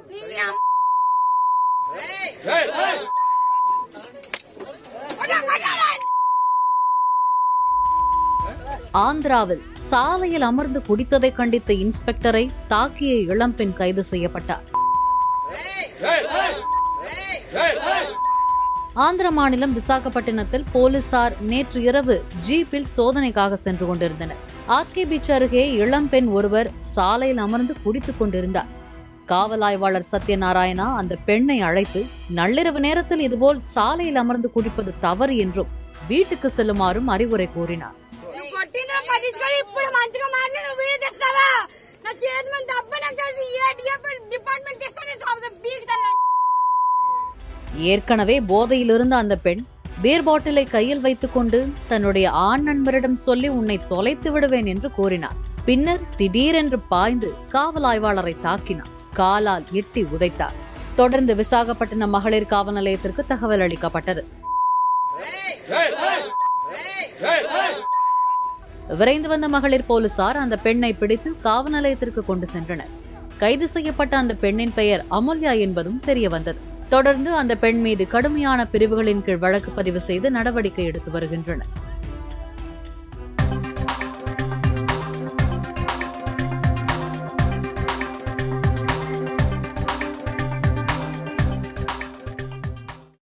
நீங்க அம்- ஆந்திராவில் சாலையில் அமர்ந்து குடித்ததை கண்டித்த இன்ஸ்பெக்டரை தாக்கிய இளம்பெண் கைது செய்யப்பட்டார் ஆந்திர மாநிலம் விசாகப்பட்டினத்தில் போலீசார் நேற்று இரவு ஜீப்பில் சோதனைக்காக சென்று கொண்டிருந்தனர் ஆர்கே பீச் அருகே இளம்பெண் ஒருவர் சாலையில் அமர்ந்து குடித்துக் கொண்டிருந்தார் காவல் ஆய்வாளர் சத்யநாராயணா அந்த பெண்ணை அழைத்து நள்ளிரவு நேரத்தில் இதுபோல் சாலையில் அமர்ந்து குடிப்பது தவறு என்றும் வீட்டுக்கு செல்லுமாறும் அறிவுரை கூறினார் నువ్వు కొట్టిన పట్టించుకొని ఇప్పుడు మంచిగా మాట్లాడి నువ్వు వీడియో తెస్తావా నా చేతి మీద డబ్బు నాకు తెలిసి ఏ డిపార్ట్మెంట్ ఇస్తానే బీగుతాను ஏற்கனவே போதையில் இருந்த அந்த பெண் பீர் பாட்டிலை கையில் வைத்துக்கொண்டு தன்னுடைய ஆண் நண்பரிடம் சொல்லி உன்னை தொலைத்து விடுவேன் என்று கூறினார் பின்னர் திடீரென்று பாய்ந்து காவல் ஆய்வாளரை தாக்கினார் காலால் எட்டி உதைத்தார் தொடர்ந்து விசாகப்பட்டினம் மகளிர் காவல் நிலையத்திற்கு தகவல் அளிக்கப்பட்டது விரைந்து வந்த மகளிர் போலீசார் அந்த பெண்ணை பிடித்து காவல் நிலையத்திற்கு கொண்டு சென்றனர் கைது செய்யப்பட்ட அந்த பெண்ணின் பெயர் அமுல்யா என்பதும் தெரிய வந்தது தொடர்ந்து அந்த பெண் மீது கடுமையான பிரிவுகளின் கீழ் வழக்கு பதிவு செய்து நடவடிக்கை எடுத்து வருகின்றனர்